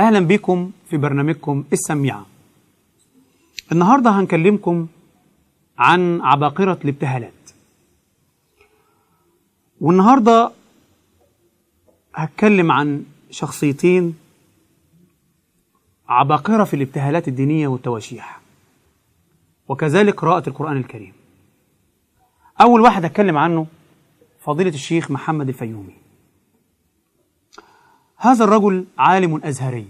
أهلا بكم في برنامجكم السميعة النهاردة هنكلمكم عن عباقرة الابتهالات والنهاردة هتكلم عن شخصيتين عباقرة في الابتهالات الدينية والتواشيح وكذلك قراءة القرآن الكريم أول واحد هتكلم عنه فضيلة الشيخ محمد الفيومي هذا الرجل عالم أزهري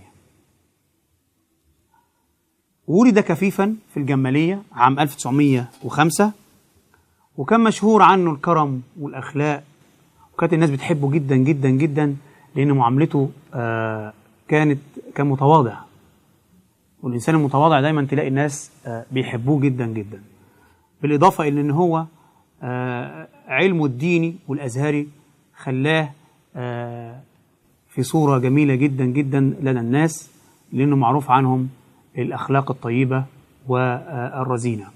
ولد كفيفا في الجمالية عام 1905 وكان مشهور عنه الكرم والأخلاق وكانت الناس بتحبه جدا جدا جدا لأن معاملته آه كانت كان متواضع والإنسان المتواضع دايما تلاقي الناس آه بيحبوه جدا جدا بالإضافة إلى إن هو آه علمه الديني والأزهري خلاه آه في صورة جميلة جدا جدا لدى الناس لأنه معروف عنهم الأخلاق الطيبة والرزينة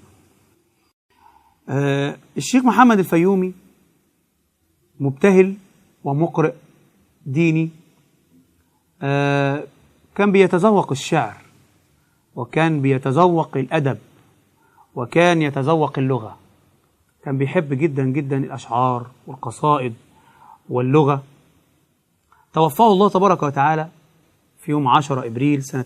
آه الشيخ محمد الفيومي مبتهل ومقرئ ديني آه كان بيتذوق الشعر وكان بيتذوق الأدب وكان يتذوق اللغة كان بيحب جدا جدا الأشعار والقصائد واللغة توفاه الله تبارك وتعالى في يوم 10 إبريل سنة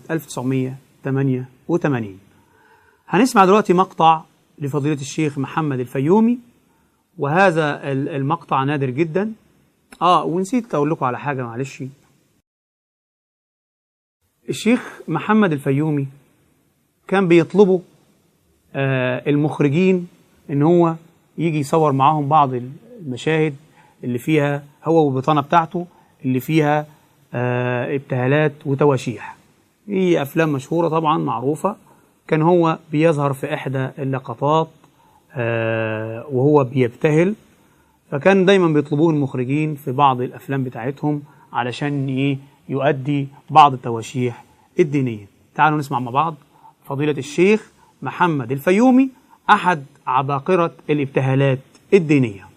1988 هنسمع دلوقتي مقطع لفضيلة الشيخ محمد الفيومي وهذا المقطع نادر جدا اه ونسيت اقول لكم على حاجه معلش الشيخ محمد الفيومي كان بيطلبوا آه المخرجين ان هو يجي يصور معاهم بعض المشاهد اللي فيها هو والبطانه بتاعته اللي فيها آه ابتهالات وتواشيح هي افلام مشهوره طبعا معروفه كان هو بيظهر في احدى اللقطات آه وهو بيبتهل فكان دايما بيطلبوه المخرجين في بعض الافلام بتاعتهم علشان ايه يؤدي بعض التواشيح الدينيه تعالوا نسمع مع بعض فضيله الشيخ محمد الفيومي احد عباقره الابتهالات الدينيه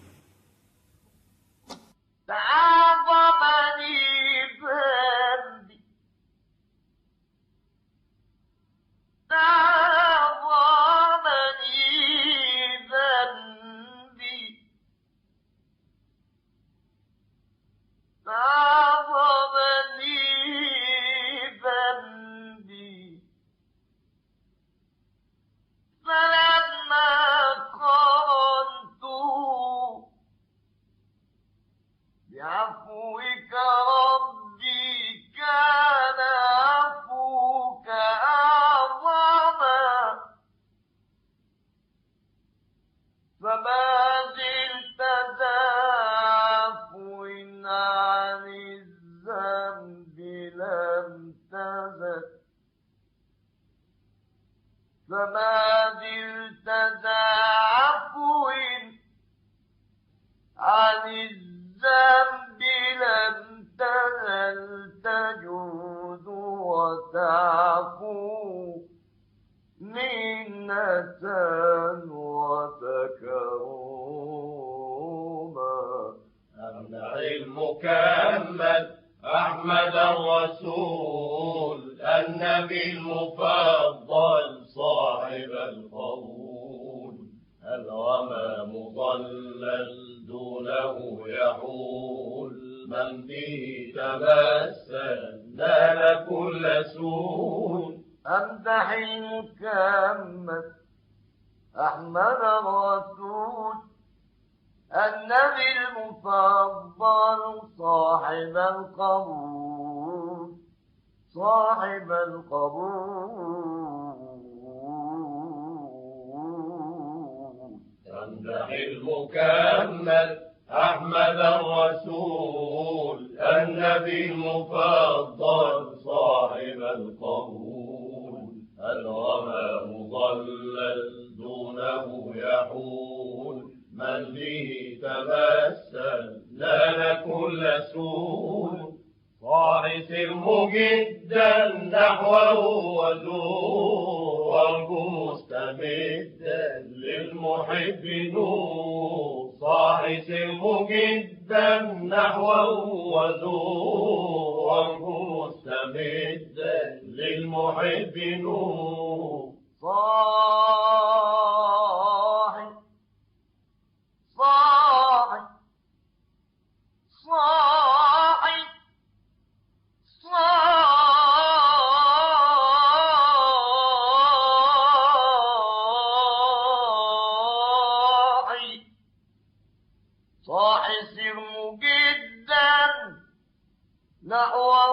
فما زلت ذا عفو عن الذنب لم تزل تجود وتعفو منة وتكرما أمنع المكمل أحمد الرسول النبي المفضل صاحب القول الغمام ضلل دونه يحول من به تمثل نال كل سول أمدح المكمل أحمد الرسول النبي المفضل صاحب القبول صاحب القبول يمدح المكمل أحمد الرسول النبي المفضل صاحب القبول الغمام ضلل دونه يحول من به تمثل نال كل سول صاع سره جدا نحوه وزور وارجو مستمدا للمحب نور صاع سره جدا نحوه وزور وارجو مستمدا للمحب نور صاحي صاحي صاحي صاحي صاحي سر جدا نحوه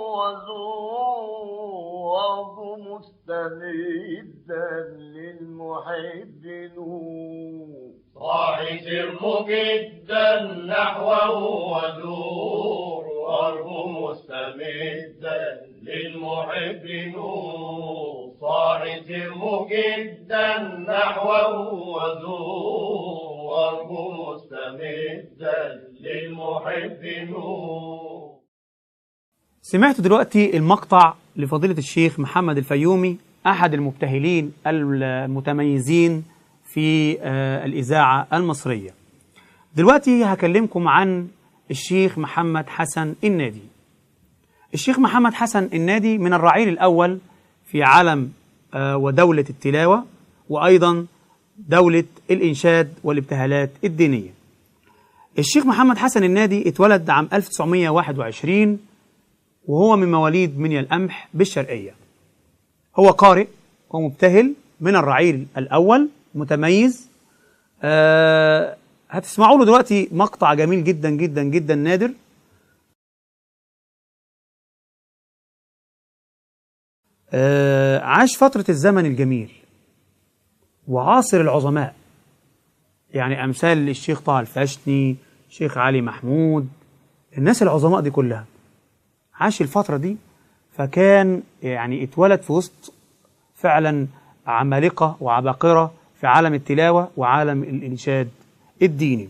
وزوره مستمدا للمحب نور صاحي سر جدا نحوه ودور وارجو مستمدا للمحب نور صاحي سر جدا نحوه ودور وارجو مستمدا للمحب نور سمعتوا دلوقتي المقطع لفضيلة الشيخ محمد الفيومي أحد المبتهلين المتميزين في آه، الإذاعة المصرية دلوقتي هكلمكم عن الشيخ محمد حسن النادي الشيخ محمد حسن النادي من الرعيل الأول في عالم آه، ودولة التلاوة وأيضا دولة الإنشاد والابتهالات الدينية الشيخ محمد حسن النادي اتولد عام 1921 وهو من مواليد منيا القمح بالشرقية هو قارئ ومبتهل من الرعيل الأول متميز آه هتسمعوا له دلوقتي مقطع جميل جدا جدا جدا نادر آه عاش فترة الزمن الجميل وعاصر العظماء يعني أمثال الشيخ طه الفاشني الشيخ علي محمود الناس العظماء دي كلها عاش الفترة دي فكان يعني اتولد في وسط فعلا عمالقة وعباقرة في عالم التلاوة وعالم الإنشاد الديني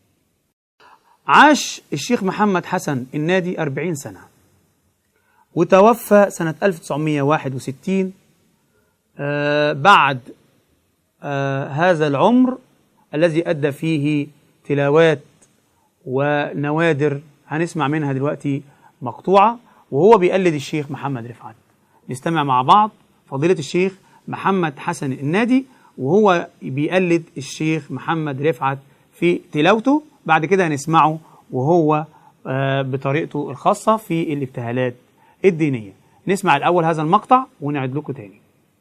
عاش الشيخ محمد حسن النادي أربعين سنة وتوفى سنة 1961 آه بعد آه هذا العمر الذي أدى فيه تلاوات ونوادر هنسمع منها دلوقتي مقطوعة وهو بيقلد الشيخ محمد رفعت نستمع مع بعض فضيلة الشيخ محمد حسن النادي وهو بيقلد الشيخ محمد رفعت في تلاوته بعد كده هنسمعه وهو آه، بطريقته الخاصة في الابتهالات الدينية نسمع الأول هذا المقطع ونعد لكم تاني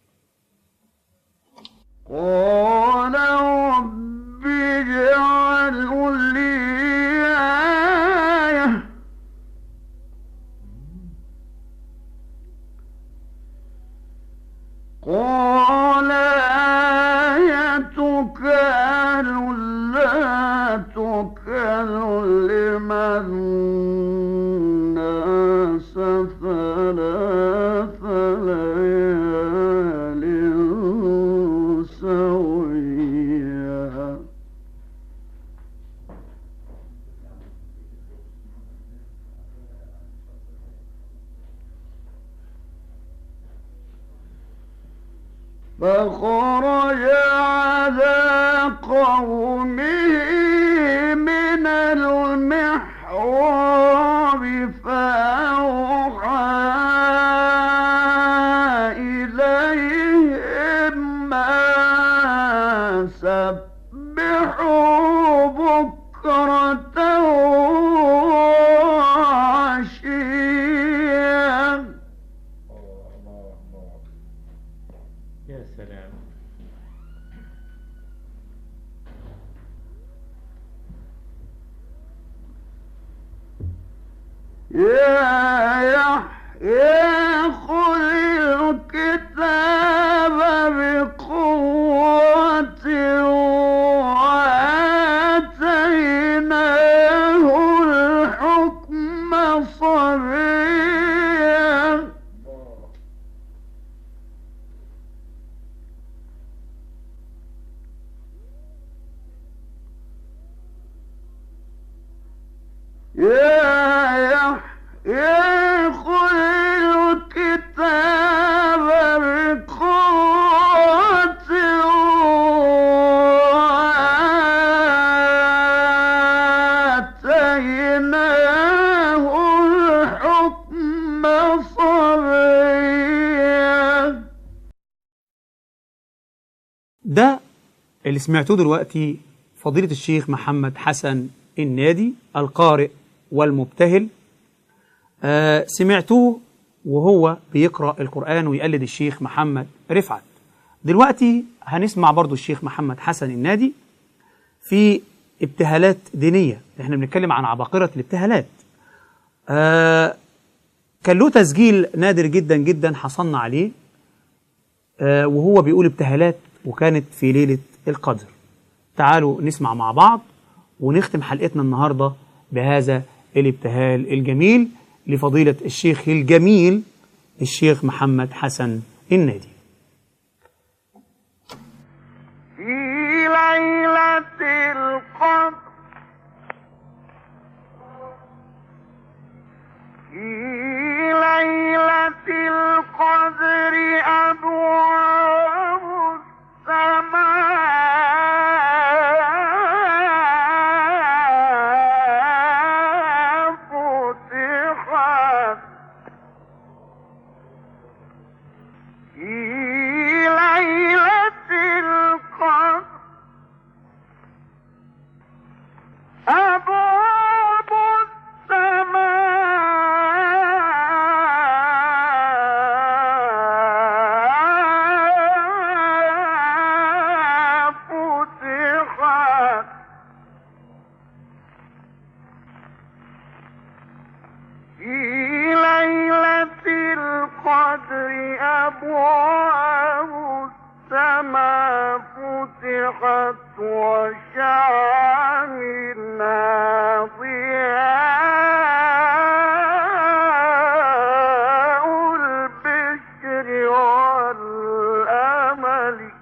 قال رب اجعل لي آية قال آيتك ألا تكلم الناس ثلاث ليال سويا فخرج على قومه من المحراب فأوحى إليهم أن سبحوا بكرة وعشيا يا سلام يا يحيى خذ الكتاب بقوة وآتيناه الحكم صبيا يا يحيى خذ الكتاب بقوة وآتيناه الحكم صبيا اللي سمعتوه دلوقتي فضيلة الشيخ محمد حسن النادي القارئ والمبتهل آه سمعتوه وهو بيقرأ القرآن ويقلد الشيخ محمد رفعت دلوقتي هنسمع برضو الشيخ محمد حسن النادي في ابتهالات دينية احنا بنتكلم عن عباقرة الابتهالات آه كان له تسجيل نادر جدا جدا حصلنا عليه آه وهو بيقول ابتهالات وكانت في ليلة القدر تعالوا نسمع مع بعض ونختم حلقتنا النهاردة بهذا الابتهال الجميل لفضيلة الشيخ الجميل الشيخ محمد حسن النادي في ليلة القدر في ليلة القدر أبواب السماء فتحت في ليلة القدر أبواب السماء فتحت في ليلة القدر أبواب السماء فتحت وشاع منها ضياء البشر والأمل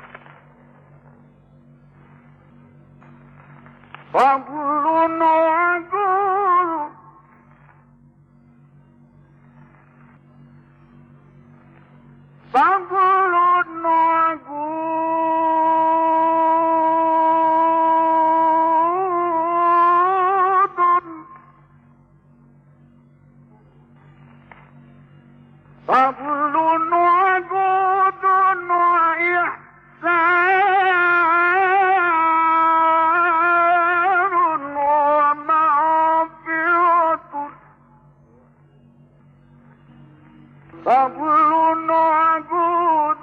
فضل وجود فضل وجود فضل وجود وإحسان ومغفرة فضل وجود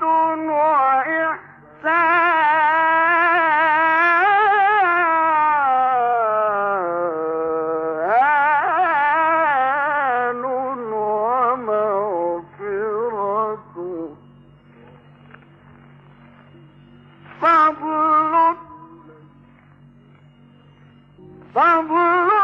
وإحسان ومغفرة فضل فضل